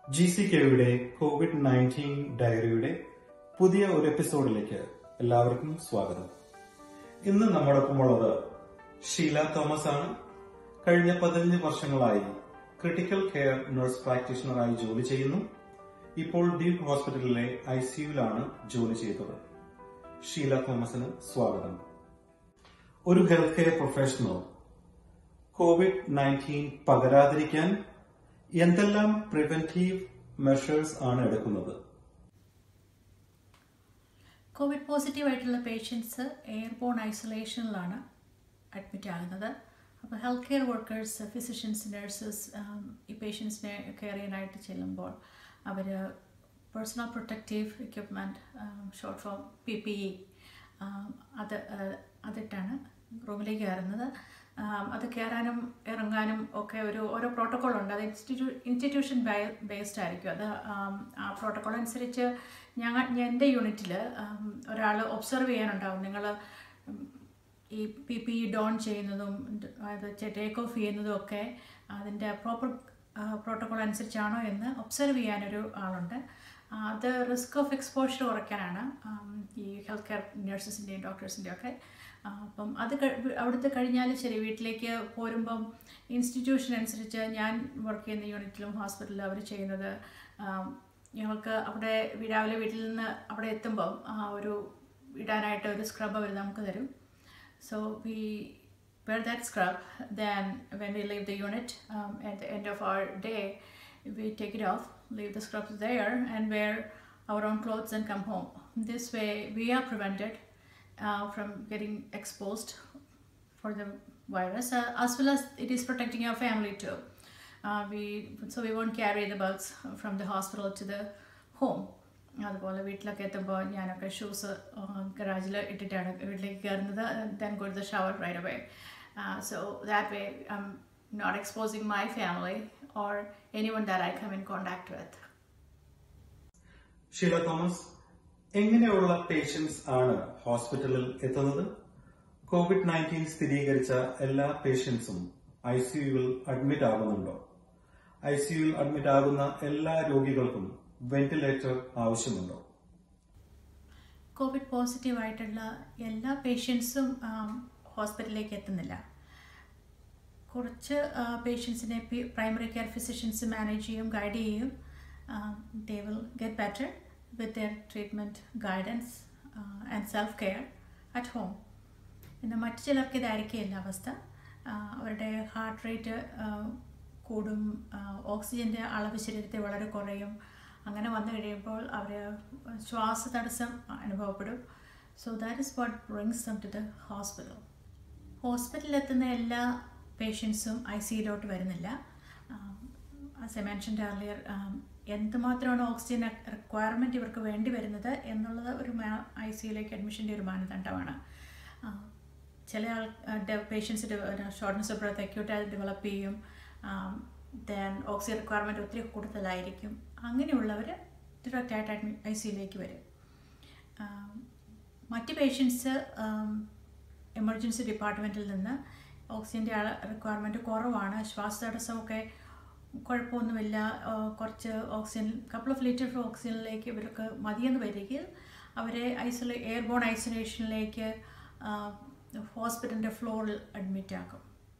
G C കെയുടെ Covid nineteen ഡയറിയുടെ പുതിയ ഒരു എപ്പിസോഡിലേക്ക് എല്ലാവർക്കും സ്വാഗതം ഇന്ന് നമ്മോടൊപ്പമുള്ളത് ഷീല തോമസ് ആണ് കഴിഞ്ഞ പതിനഞ്ച് വർഷങ്ങളായി ക്രിട്ടിക്കൽ കെയർ നഴ്സ് പ്രാക്ടീഷണറായി ജോലി ചെയ്യുന്നു ഇപ്പോൾ ഡ്യൂക്ക് ഹോസ്പിറ്റലിലെ ഐ സിയുലാണ് ജോലി ചെയ്തത് ഷീല തോമസിന് സ്വാഗതം ഒരു health care professional COVID nineteen പകരാതിരിക്കാൻ എന്തെല്ലാം പ്രിവെന്റീവ് മെഷേഴ്സ് ആണ് എടുക്കുന്നത് കോവിഡ് പോസിറ്റീവ് ആയിട്ടുള്ള പേഷ്യൻസ് എയർബോൺ ഐസൊലേഷനിലാണ് അഡ്മിറ്റ് ആകുന്നത് അപ്പോൾ health care workers physicians nurses ഈ പേഷ്യൻസിനെ കെയർ ചെയ്യാനായിട്ട് ചെല്ലുമ്പോൾ അവർ personal protective equipment short form P P E അത് uh, അതിട്ടാണ് റൂമിലേക്ക് കയറുന്നത് ആം, അത് കയറാനും ഇറങ്ങാനും ഒക്കെ ഒരു ഓരോ പ്രോട്ടോക്കോൾ ഉണ്ട് അത് ഇൻസ്റ്റിറ്റ്യൂ ഇൻസ്റ്റിറ്റ്യൂഷൻ ബേസ്ഡ് ആയിരിക്കും അത് ആം, ആ പ്രോട്ടോക്കോൾ അനുസരിച്ച് ഞങ്ങൾ എൻ്റെ യൂണിറ്റിൽ ഒരാൾ ഒബ്സർവ് ചെയ്യാനുണ്ടാവും നിങ്ങൾ ഈ പി പി ഡോൺ ചെയ്യുന്നതും അത് ടേക്ക് ഓഫ് ചെയ്യുന്നതും ഒക്കെ അതിൻ്റെ പ്രോപ്പർ പ്രോട്ടോകോൾ അനുസരിച്ചാണോ എന്ന് ഒബ്സർവ് ചെയ്യാനൊരു ആളുണ്ട് ആ, അത് റിസ്ക് ഓഫ് എക്സ്പോഷർ കുറയ്ക്കാനാണ് ആം, ഈ ഹെൽത്ത് കെയർ നഴ്സസിൻ്റെയും ഡോക്ടേഴ്സിൻ്റെയും ഒക്കെ ആ, അപ്പം അത് കഴി- അവിടുത്തെ കഴിഞ്ഞാൽ ശരി വീട്ടിലേക്ക് പോരുമ്പം ഇൻസ്റ്റിറ്റ്യൂഷൻ അനുസരിച്ച് ഞാൻ വർക്ക് ചെയ്യുന്ന യൂണിറ്റിലും ഹോസ്പിറ്റലിലും അവർ ചെയ്യുന്നത് ആം, ഞങ്ങൾക്ക് അവിടെ വി- രാവിലെ വീട്ടിൽ നിന്ന് അവിടെ എത്തുമ്പം ആ ഒരു ഇടാനായിട്ട് ഒരു സ്ക്രബ് അവർ നമുക്ക് തരും So we wear that scrub. Then when we leave the unit um, at the end of our day, we take it off, leave the scrubs there, and wear our own clothes and come home. This way, we are prevented uh, from getting exposed for the virus, uh, as well as it is protecting our family too. Uh, we so we won't carry the bugs from the hospital to the home. അതുപോലെ വീട്ടിലൊക്കെ എത്തുമ്പോൾ ഞാനൊക്കെ shoes ഗറാജിൽ ഇട്ടിട്ടാണ് വീട്ടിലേക്ക് കയറുന്നത് then go the shower right away so that way I'm not exposing my family or anyone that I come in contact with Sheela Thomas എങ്ങനെയുള്ള patients ആണ് ഹോസ്പിറ്റലിൽ എത്തുന്നത് കോവിഡ് നയൻറ്റീൻ സ്ഥിരീകരിച്ച എല്ലാ പേഷ്യൻസും ഐ സിയുവിൽ അഡ്മിറ്റ് ആകുന്നുണ്ടോ ഐ സിയുവിൽ അഡ്മിറ്റ് ആകുന്ന എല്ലാ രോഗികൾക്കും വെന്റിലേറ്റർ ആവശ്യമുണ്ടോ കോവിഡ് പോസിറ്റീവ് ആയിട്ടുള്ള എല്ലാ പേഷ്യൻസും ഹോസ്പിറ്റലിലേക്ക് എത്തുന്നില്ല കുറച്ച് പേഷ്യൻസിനെ പ്രൈമറി കെയർ ഫിസിഷ്യൻസ് മാനേജ് ചെയ്യും ഗൈഡ് ചെയ്യും they will get better with their treatment guidance and self care at home എന്നാൽ മറ്റു ചിലർക്ക് ഇതായിരിക്കില്ല അവസ്ഥ ആ, അവരുടെ ഹാർട്ട് റേറ്റ് കൂടും ഓക്സിജൻ്റെ അളവ് ശരീരത്തിൽ വളരെ കുറയും അങ്ങനെ വന്നു കഴിയുമ്പോൾ അവർ ശ്വാസ തടസ്സം അനുഭവപ്പെടും so that is what brings them to the hospital ഹോസ്പിറ്റലിൽ എത്തുന്ന എല്ലാ പേഷ്യൻസും ഐ സിയിലോട്ട് വരുന്നില്ല ആസ് എ മെൻഷൻ അർലിയർ എന്തുമാത്രമാണ് ഓക്സിജൻ റിക്വയർമെൻറ്റ് ഇവർക്ക് വേണ്ടി വരുന്നത് എന്നുള്ളത് ഒരു ഐ സിയിലേക്ക് അഡ്മിഷൻ്റെ ഒരു മാനദണ്ഡമാണ് ആ, ചില ആൾ പേഷ്യൻസ് ഷോർട്ട്നെസ് ഓഫ് ബ്രത്ത് അക്യൂട്ടായി ഡെവലപ്പ് ചെയ്യും ദെൻ ഓക്സിജൻ റിക്വയർമെൻറ്റ് ഒത്തിരി കൂടുതലായിരിക്കും അങ്ങനെയുള്ളവർ ഡയറക്റ്റായിട്ട് അഡ്മി ഐ സിയിലേക്ക് വരും ആം, മറ്റ് പേഷ്യൻസ് എമർജൻസി ഡിപ്പാർട്ട്മെൻറ്റിൽ നിന്ന് ഓക്സിജൻ്റെ റിക്വയർമെൻറ്റ് കുറവാണ് ശ്വാസതടസ്സമൊക്കെ കുഴപ്പമൊന്നുമില്ല ആ, കുറച്ച് ഓക്സിജൻ കപ്പിൾ ഓഫ് ലിറ്റർ ഓക്സിജനിലേക്ക് ഇവർക്ക് മതിയെന്ന് വരികയിൽ അവരെ ഐസൊലേ എയർബോൺ ഐസൊലേഷനിലേക്ക് ഹോസ്പിറ്റലിൻ്റെ ഫ്ലോറിൽ അഡ്മിറ്റ് ആക്കും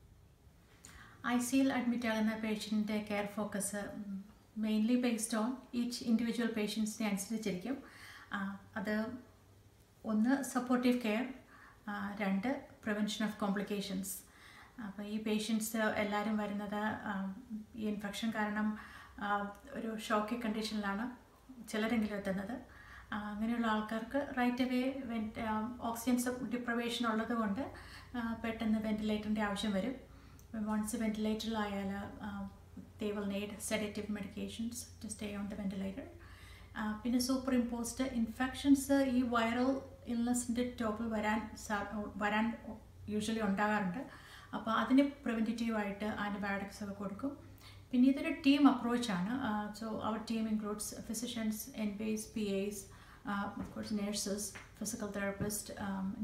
ഐ സിയിൽ അഡ്മിറ്റ് ആകുന്ന പേഷ്യൻ്റെ care focus mainly based on each individual പേഷ്യൻസിനെ അനുസരിച്ചിരിക്കും ആ, അത് ഒന്ന് സപ്പോർട്ടീവ് കെയർ രണ്ട് പ്രിവെൻഷൻ ഓഫ് കോംപ്ലിക്കേഷൻസ് അപ്പോൾ ഈ പേഷ്യൻസ് എല്ലാവരും വരുന്നത് ആ, ഈ ഇൻഫെക്ഷൻ കാരണം ആ, ഒരു ഷോക്കി കണ്ടീഷനിലാണ് ചിലരെങ്കിലും എത്തുന്നത് ആ, അങ്ങനെയുള്ള ആൾക്കാർക്ക് റൈറ്റ് അവേ ഓക്സിജൻ ഡിപ്രവേഷൻ ഉള്ളത് കൊണ്ട് ആ, പെട്ടെന്ന് വെന്റിലേറ്ററിൻ്റെ ആവശ്യം വരും വൺസ് വെന്റിലേറ്ററിലായാൽ they will need sedative medications to stay on the ventilator. ആ, പിന്നെ സൂപ്പർ ഇമ്പോസ്ഡ് ഇൻഫെക്ഷൻസ് ഈ വൈറൽ ഇൽനെസ്സിൻ്റെ ടോപ്പിൽ വരാൻ സാ- വരാൻ യൂഷ്വലി ഉണ്ടാകാറുണ്ട് അപ്പോൾ അതിന് പ്രിവെൻറ്റേറ്റീവായിട്ട് ആൻറ്റിബയോട്ടിക്സ് ഒക്കെ കൊടുക്കും പിന്നെ ഇതൊരു ടീം അപ്രോച്ചാണ് സോ അവർ team includes physicians NPs P S of course nurses physical therapist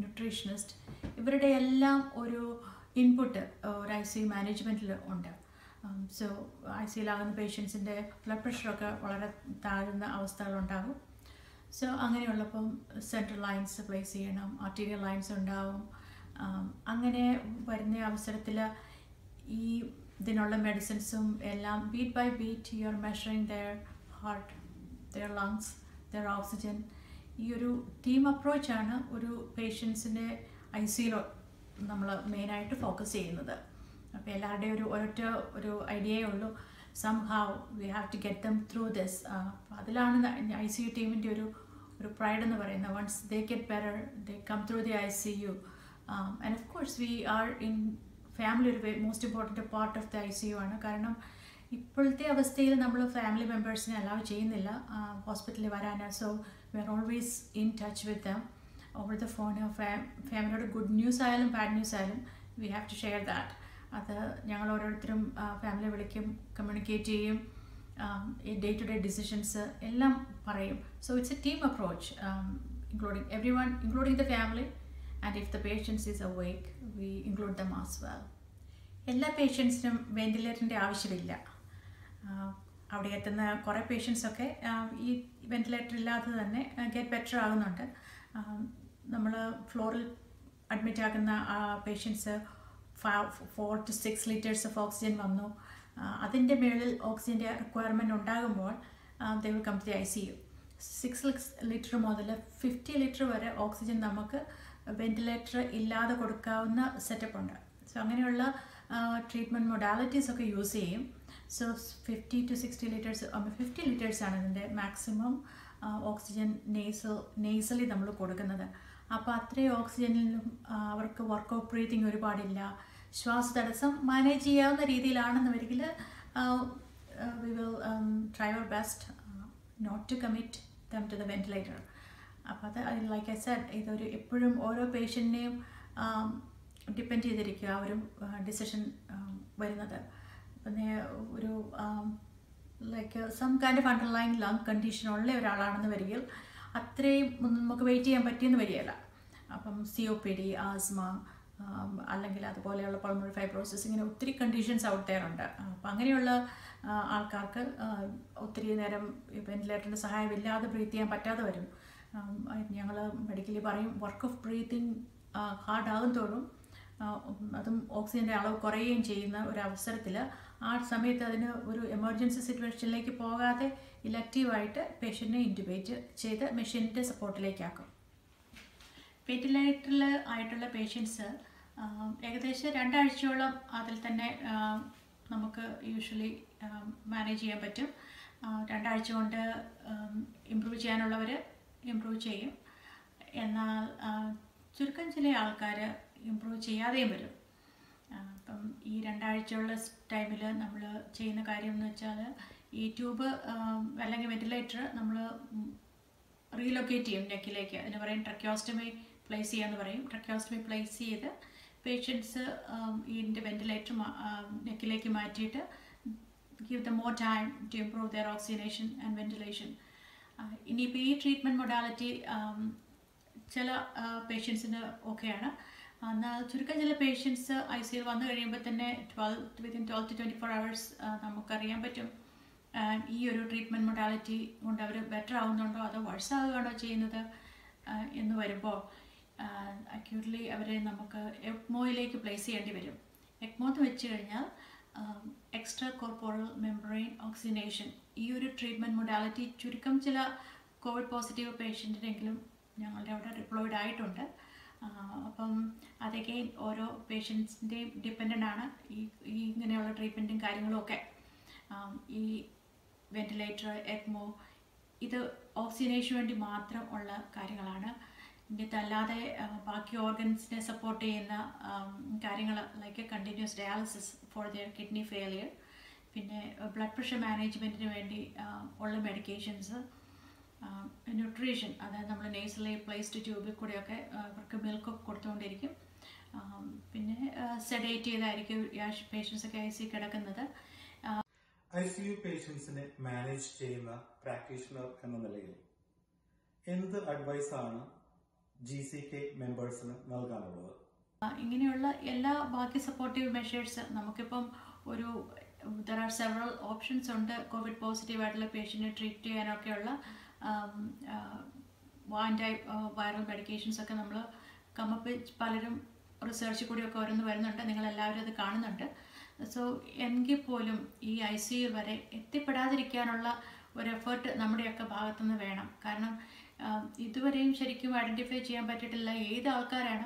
nutritionist ഇവരുടെ എല്ലാം ഒരു ഇൻപുട്ട് ഒരു ഐ സി മാനേജ്മെൻറ്റിൽ ഉണ്ട് സോ ഐ സിയിലാകുന്ന പേഷ്യൻസിൻ്റെ ബ്ലഡ് പ്രഷറൊക്കെ വളരെ താഴുന്ന അവസ്ഥകളുണ്ടാകും സോ അങ്ങനെയുള്ളപ്പം സെൻട്രൽ ലൈൻസ് പ്ലേസ് ചെയ്യണം ആർട്ടീരിയൽ ലൈൻസ് ഉണ്ടാവും ആം, അങ്ങനെ വരുന്ന അവസരത്തിൽ ഈ ഇതിനുള്ള മെഡിസിൻസും എല്ലാം beat by beat you are measuring their heart their lungs their oxygen ഈ ഒരു ടീം അപ്രോച്ചാണ് ഒരു പേഷ്യൻസിൻ്റെ ഐ സിയിൽ നമ്മൾ മെയിനായിട്ട് ഫോക്കസ് ചെയ്യുന്നത് അപ്പോൾ എല്ലാവരുടെയും ഒരു ഒരൊറ്റ ഒരു ഐഡിയയേ ഉള്ളൂ somehow we have to get them through this അതിലാണ് ഐ സി യു ടീമിൻ്റെ ഒരു ഒരു പ്രൈഡ് എന്ന് പറയുന്നത് once they get better they come through the I C U and of course we are in family ഒരു most important part of the I C U ആണ് കാരണം ഇപ്പോഴത്തെ അവസ്ഥയിൽ നമ്മൾ ഫാമിലി മെമ്പേഴ്സിനെ അലൗ ചെയ്യുന്നില്ല ഹോസ്പിറ്റലിൽ വരാൻ so we are always in touch with them over the phone ഫാമിലിയോട് ഗുഡ് ന്യൂസ് ആയാലും ബാഡ് ന്യൂസ് ആയാലും we have to share that അത് ഞങ്ങൾ ഓരോരുത്തരും ഫാമിലി വിളിക്കും കമ്മ്യൂണിക്കേറ്റ് ചെയ്യും ഡേ ടു ഡേ ഡിസിഷൻസ് എല്ലാം പറയും so it's a team approach including everyone including the family and if the patients is awake we include them as well എല്ലാ പേഷ്യൻസിനും വെന്റിലേറ്ററിൻ്റെ ആവശ്യമില്ല ആഹ് അവിടെ എത്തുന്ന കുറേ പേഷ്യൻസൊക്കെ ഈ വെന്റിലേറ്റർ ഇല്ലാതെ തന്നെ ഗെറ്റ് ബെറ്റർ ആകുന്നുണ്ട് നമ്മൾ ഫ്ലോറിൽ അഡ്മിറ്റ് ആകുന്ന patients four two six litres of oxygen വന്നു അതിൻ്റെ മുകളിൽ ഓക്സിജൻ്റെ റിക്വയർമെൻറ്റ് ഉണ്ടാകുമ്പോൾ they will come to the I C U six litre മുതൽ ഫിഫ്റ്റി ലിറ്റർ വരെ ഓക്സിജൻ നമുക്ക് വെന്റിലേറ്റർ ഇല്ലാതെ കൊടുക്കാവുന്ന സെറ്റപ്പ് ഉണ്ട് സോ അങ്ങനെയുള്ള ട്രീറ്റ്മെൻറ്റ് മൊഡാലിറ്റീസ് ഒക്കെ യൂസ് ചെയ്യും so fifty to sixty litres fifty ലിറ്റേഴ്സാണ് ഇതിൻ്റെ മാക്സിമം ഓക്സിജൻ നെയ്സൽ നെയ്സലി നമ്മൾ കൊടുക്കുന്നത് അപ്പോൾ അത്രയും ഓക്സിജനിലും ആ, അവർക്ക് വർക്ക് ഓഫ് ബ്രീതിങ് ഒരുപാടില്ല ശ്വാസതടസ്സം മാനേജ് ചെയ്യാവുന്ന രീതിയിലാണെന്നുവരികിൽ we will try our best not to commit them to the ventilator അപ്പോൾ അത് ലൈക്ക് ഐ സെഡ് ഇതൊരു എപ്പോഴും ഓരോ പേഷ്യൻറ്റിനെയും ഡിപ്പെൻഡ് ചെയ്തിരിക്കുക ആ ഒരു ഡിസിഷൻ വരുന്നത് പിന്നെ ഒരു like some kind of underline lung condition ഉള്ള ഒരാളാണെന്ന് വരികയിൽ അത്രയും ഒന്നും നമുക്ക് വെയിറ്റ് ചെയ്യാൻ പറ്റിയെന്ന് വരികയില്ല അപ്പം C O P D asthma അല്ലെങ്കിൽ അതുപോലെയുള്ള പൾമറി ഫൈബ്രോസിസ് ഇങ്ങനെ ഒത്തിരി കണ്ടീഷൻസ് ഔട്ട് ദെയർ ഉണ്ട് അപ്പം അങ്ങനെയുള്ള ആ, ആൾക്കാർക്ക് ആ, ഒത്തിരി നേരം വെന്റിലേറ്ററിൻ്റെ സഹായമില്ലാതെ ബ്രീത്ത് ചെയ്യാൻ പറ്റാതെ വരും ഞങ്ങൾ മെഡിക്കലി പറയും വർക്ക് ഓഫ് ബ്രീത്തിങ് ഹാർഡ് ആകും തോറും ആ, അതും ഓക്സിജൻ്റെ അളവ് കുറയുകയും ചെയ്യുന്ന ഒരു അവസരത്തിൽ ആ സമയത്ത് അതിന് ഒരു എമർജൻസി സിറ്റുവേഷനിലേക്ക് പോകാതെ ഇലക്റ്റീവായിട്ട് പേഷ്യൻറ്റിനെ ഇൻറ്റുബേറ്റ് ചെയ്ത് മെഷീനിൻ്റെ സപ്പോർട്ടിലേക്കാക്കും വെന്റിലേറ്ററിൽ ആയിട്ടുള്ള പേഷ്യൻസ് ഏകദേശം രണ്ടാഴ്ചയോളം അതിൽ തന്നെ ആ, നമുക്ക് യൂഷ്വലി മാനേജ് ചെയ്യാൻ പറ്റും ആ, രണ്ടാഴ്ച കൊണ്ട് ഇമ്പ്രൂവ് ചെയ്യാനുള്ളവർ ഇമ്പ്രൂവ് ചെയ്യും എന്നാൽ ആ, ചുരുക്കം ചില ആൾക്കാർ ഇമ്പ്രൂവ് ചെയ്യാതെയും വരും ആ, അപ്പം ഈ രണ്ടാഴ്ചയുള്ള ടൈമിൽ നമ്മൾ ചെയ്യുന്ന കാര്യം എന്ന് വെച്ചാൽ ഈ ട്യൂബ് അല്ലെങ്കിൽ വെന്റിലേറ്റർ നമ്മൾ റീലൊക്കേറ്റ് ചെയ്യും നെക്കിലേക്ക് അതിന് പറയും ട്രക്യോസ്റ്റമി പ്ലേസ് ചെയ്യാന്ന് പറയും ട്രക്യോസ്റ്റമി പ്ലേസ് ചെയ്ത് പേഷ്യൻസ് ഇതിൻ്റെ വെന്റിലേറ്റർ നെക്കിലേക്ക് മാറ്റിയിട്ട് give the more time to improve their oxygenation and ventilation ഇനിയിപ്പോൾ ഈ ട്രീറ്റ്മെൻറ്റ് മൊഡാലിറ്റി ചില പേഷ്യൻസിന് ഓക്കെയാണ് എന്നാൽ ചുരുക്കം ചില പേഷ്യൻസ് ഐ സിയിൽ വന്നു കഴിയുമ്പോൾ തന്നെ twelve within twelve to twenty four hours നമുക്കറിയാൻ പറ്റും ആ, ഈ ഒരു ട്രീറ്റ്മെൻറ്റ് മൊഡാലിറ്റി കൊണ്ട് അവർ ബെറ്റർ ആവുന്നുണ്ടോ അതോ വർസ് ആവുകയാണോ ചെയ്യുന്നത് ആ, എന്ന് വരുമ്പോൾ അക്യൂട്ട്ലി അവരെ നമുക്ക് എക്മോയിലേക്ക് പ്ലേസ് ചെയ്യേണ്ടി വരും എക്മോ എന്ന് വെച്ച് കഴിഞ്ഞാൽ എക്സ്ട്രാ കോർപ്പോറൽ മെമ്പറൈൻ ഓക്സിജനേഷൻ ഈ ഒരു ട്രീറ്റ്മെൻറ്റ് മൊഡാലിറ്റി ചുരുക്കം ചില കോവിഡ് പോസിറ്റീവ് പേഷ്യൻറ്റിനെങ്കിലും ഞങ്ങളുടെ അവിടെ ഡിപ്ലോയിഡ് ആയിട്ടുണ്ട് ആ, അപ്പം അതൊക്കെ ഓരോ പേഷ്യൻസിൻ്റെയും ഡിപ്പെൻഡൻ്റ് ആണ് ഈ ഈ ഇങ്ങനെയുള്ള ട്രീറ്റ്മെൻറ്റും കാര്യങ്ങളും ഒക്കെ ആം, ഈ വെന്റിലേറ്റർ എക്മോ ഇത് ഓക്സിജനേഷന് വേണ്ടി മാത്രം ഉള്ള കാര്യങ്ങളാണ് ഇതല്ലാതെ ആ, ബാക്കി ഓർഗൻസിനെ സപ്പോർട്ട് ചെയ്യുന്ന കാര്യങ്ങൾ like continuous dialysis for their kidney failure പിന്നെ ബ്ലഡ് പ്രഷർ മാനേജ്മെൻറ്റിന് വേണ്ടി ആ, ഉള്ള മെഡിക്കേഷൻസ് ന്യൂട്രീഷൻ അതായത് നമ്മൾ നേഴ്സലി പ്ലേസ്ഡ് ട്യൂബിൽ കൂടെയൊക്കെ ആ, അവർക്ക് മിൽക്കൊക്കെ കൊടുത്തുകൊണ്ടിരിക്കും ആം, പിന്നെ സെഡേറ്റ് ചെയ്തായിരിക്കും പേഷ്യൻസ് ഒക്കെ ഐ സി കിടക്കുന്നത് ഐ സി യു പേഷ്യൻസിനെ മാനേജ് ചെയ്യുന്ന പ്രാക്ടീഷണർ എന്ന നിലയിൽ എന്ത് അഡ്വൈസാണ് ജി സി കെ മെമ്പേഴ്സിന് നൽകാനുള്ളത് ആ, ഇങ്ങനെയുള്ള എല്ലാ ബാക്കി സപ്പോർട്ടീവ് മെഷേഴ്സ് നമുക്കിപ്പം ഒരു ദർ ആർ സെവറൽ ഓപ്ഷൻസ് ഉണ്ട് കോവിഡ് പോസിറ്റീവ് ആയിട്ടുള്ള പേഷ്യൻറ്റിനെ ട്രീറ്റ് ചെയ്യാനൊക്കെയുള്ള ആൻറ്റി വൈറൽ മെഡിക്കേഷൻസ് ഒക്കെ നമ്മൾ കമ്മപ്പ് പലരും റിസർച്ച് കൂടിയൊക്കെ ഓരോന്ന് വരുന്നുണ്ട് നിങ്ങൾ എല്ലാവരും അത് കാണുന്നുണ്ട് സോ എങ്കിൽ പോലും ഈ ഐ സി യു വരെ എത്തിപ്പെടാതിരിക്കാനുള്ള ഒരു എഫേർട്ട് നമ്മുടെയൊക്കെ ഭാഗത്തുനിന്ന് വേണം കാരണം ആം, ഇതുവരെയും ശരിക്കും ഐഡൻറ്റിഫൈ ചെയ്യാൻ പറ്റിയിട്ടില്ല ഏത് ആൾക്കാരാണ്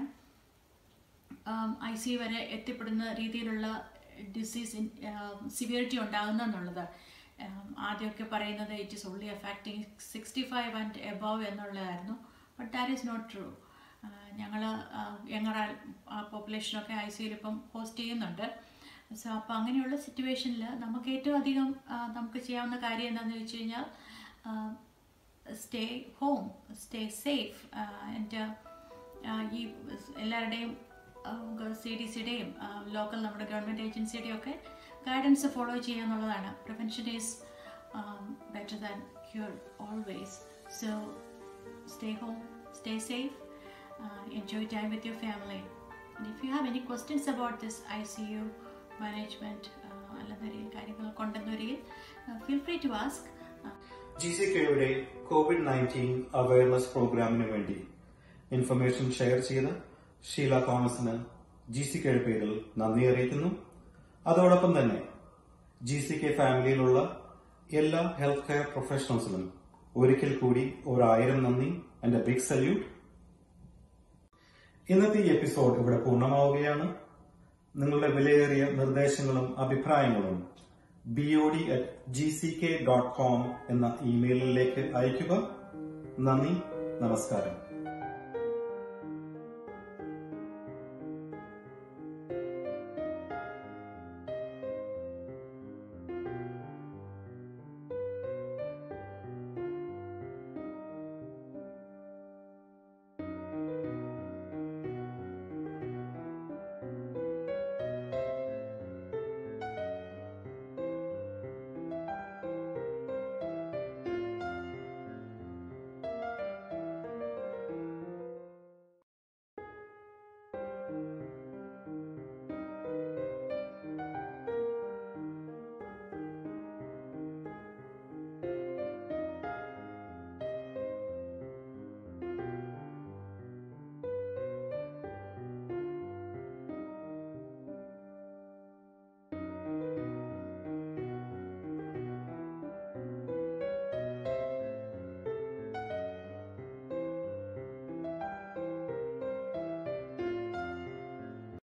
ഐ സി വരെ എത്തിപ്പെടുന്ന രീതിയിലുള്ള ഡിസീസ് സിവിയറിറ്റി ഉണ്ടാകുന്നെന്നുള്ളത് ഉം, ആദ്യമൊക്കെ പറയുന്നത് it is only affecting sixty five and above എന്നുള്ളതായിരുന്നു but that is not true ഞങ്ങൾ യങ്ങർ പോപ്പുലേഷനൊക്കെ ഐ സിയിൽ ഇപ്പം ഹോസ്റ്റ് ചെയ്യുന്നുണ്ട് സോ അപ്പോൾ അങ്ങനെയുള്ള സിറ്റുവേഷനിൽ നമുക്ക് ഏറ്റവും അധികം ആ, നമുക്ക് ചെയ്യാവുന്ന കാര്യം എന്താണെന്ന് വെച്ച് കഴിഞ്ഞാൽ സ്റ്റേ ഹോം സ്റ്റേ സേഫ് എൻ്റെ ഈ എല്ലാവരുടെയും സി ഡി സിയുടെയും ലോക്കൽ നമ്മുടെ ഗവൺമെൻറ് ഏജൻസിയുടെയും ഒക്കെ ഗൈഡൻസ് ഫോളോ ചെയ്യുക എന്നുള്ളതാണ് prevention is better than cure always so stay home stay safe enjoy time with your family And if you have any questions about this ICU management അല്ലെന്നൊരു കാര്യങ്ങൾ കൊണ്ടെന്നൊരിയിൽ feel free to ask G C കെയുടെ Covid nineteen awareness പ്രോഗ്രാമിന് വേണ്ടി information share ചെയ്ത ഷീല തോമസിന് G C കെയുടെ പേരിൽ നന്ദി അറിയിക്കുന്നു അതോടൊപ്പം തന്നെ ജി സി കെ ഫാമിലിയിലുള്ള എല്ലാ ഹെൽത്ത് കെയർ പ്രൊഫഷണൽസിനും ഒരിക്കൽ കൂടി ഒരായിരം നന്ദി എന്റെ ബിഗ് സല്യൂട്ട് ഇന്നത്തെ ഈ എപ്പിസോഡ് ഇവിടെ പൂർണ്ണമാവുകയാണ് നിങ്ങളുടെ വിലയേറിയ നിർദ്ദേശങ്ങളും അഭിപ്രായങ്ങളും B O D at G C K dot com എന്ന ഇമെയിലിലേക്ക് അയയ്ക്കുക നന്ദി നമസ്കാരം